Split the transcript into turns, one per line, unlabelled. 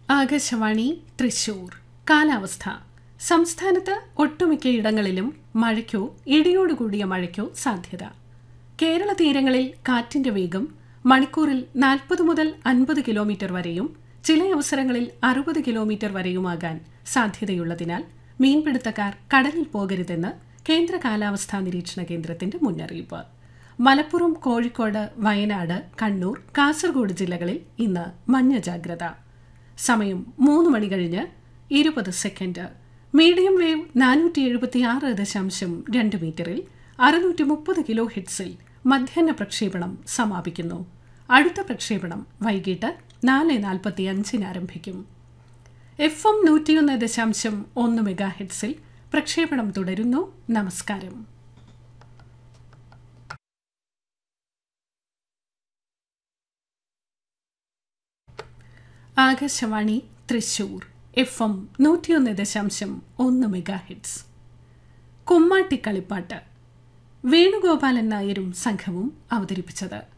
ആകാശവാണി തൃശൂർ കാലാവസ്ഥ സംസ്ഥാനത്ത് ഒട്ടുമിക്കയിടങ്ങളിലും മഴയ്ക്കോ ഇടിയോടുകൂടിയ മഴയ്ക്കോ സാധ്യത കേരള തീരങ്ങളിൽ കാറ്റിന്റെ വേഗം മണിക്കൂറിൽ നാൽപ്പത് മുതൽ അൻപത് കിലോമീറ്റർ വരെയും ചില അവസരങ്ങളിൽ അറുപത് കിലോമീറ്റർ വരെയുമാകാൻ സാധ്യതയുള്ളതിനാൽ മീൻപിടുത്തക്കാർ കടലിൽ പോകരുതെന്ന് കേന്ദ്ര കാലാവസ്ഥാ നിരീക്ഷണ കേന്ദ്രത്തിന്റെ മുന്നറിയിപ്പ് മലപ്പുറം കോഴിക്കോട് വയനാട് കണ്ണൂർ കാസർഗോഡ് ജില്ലകളിൽ ഇന്ന് മഞ്ഞ ജാഗ്രത സമയം മൂന്ന് മണി കഴിഞ്ഞ് ഇരുപത് സെക്കൻഡ് മീഡിയം വേവ് നാനൂറ്റി എഴുപത്തി ആറ് ദശാംശം രണ്ട് മീറ്ററിൽ അറുന്നൂറ്റി മുപ്പത് കിലോ ഹിറ്റ്സിൽ മധ്യാഹ്ന പ്രക്ഷേപണം സമാപിക്കുന്നു അടുത്ത പ്രക്ഷേപണം വൈകിട്ട് നാല് നാൽപ്പത്തി അഞ്ചിന് ആരംഭിക്കും എഫ് എം നൂറ്റിയൊന്ന് ദശാംശം ഒന്ന് മെഗാ ഹെഡ്സിൽ പ്രക്ഷേപണം തുടരുന്നു നമസ്കാരം ആകാശവാണി തൃശൂർ എഫ് എം നൂറ്റിയൊന്ന് ദശാംശം ഒന്ന് മെഗാ ഹിറ്റ്സ് കുമ്മാട്ടി കളിപ്പാട്ട് വേണുഗോപാലൻ നായരും സംഘവും അവതരിപ്പിച്ചത്